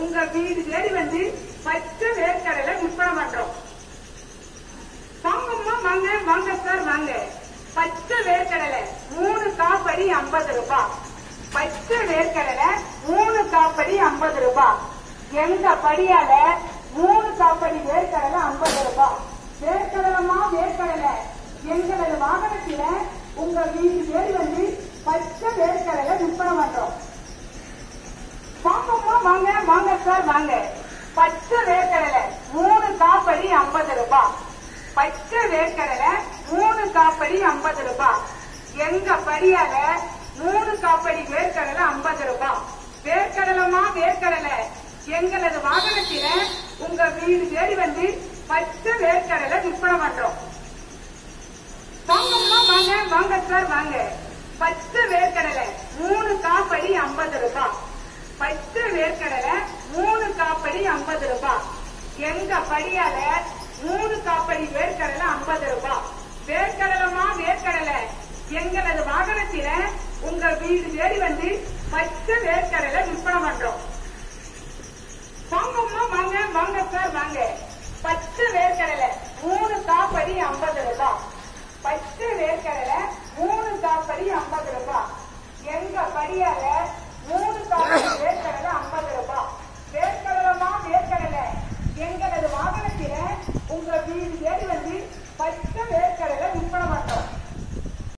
உங்க வீடு தேடி வந்து பச்சை வேர்க்கடலை விற்பனை பண்றோம் வாங்கம்மா வாங்க வாங்க சார் வாங்க பச்சை வேர்க்கடலை மூணு காப்படி ஐம்பது ரூபாய் பச்சை வேர்க்கடலை மூணு காப்படி ஐம்பது ரூபாய் எங்க படியால மூணு காப்படி வேர்க்கடலை ஐம்பது ரூபாய் வேர்க்கடலமா வேர்க்கடலை எங்களது வாகனத்தில உங்க வீட்டு தேடி வந்து பச்சை வேர்க்கடலை விற்பனை பண்றோம் வாங்கம்மா வாங்க வாங்க சார் வாங்க பச்சை வேர்க்கடலை மூணு காப்படி ஐம்பது ரூபாய் பச்சை வேர்க்கடலை மூணு காப்படி ஐம்பது ரூபாய் எங்க படியால மூணு காப்படி வேர்க்கடலை ஐம்பது ரூபாய் வேர்க்கடலமா வேர்க்கடலை எங்களது வாகனத்தில உங்க வீடு தேடி வந்து பச்சை வேர்க்கடலை விற்பனை பண்றோம் வாங்கம்மா வாங்க வாங்க சார் வாங்க பச்சை வேர்க்கடலை மூணு காப்படி ஐம்பது ரூபாய் பச்சை வேர்க்கடலை மூணு காப்படி ஐம்பது ரூபாய் எங்க படியால மூணு காப்படி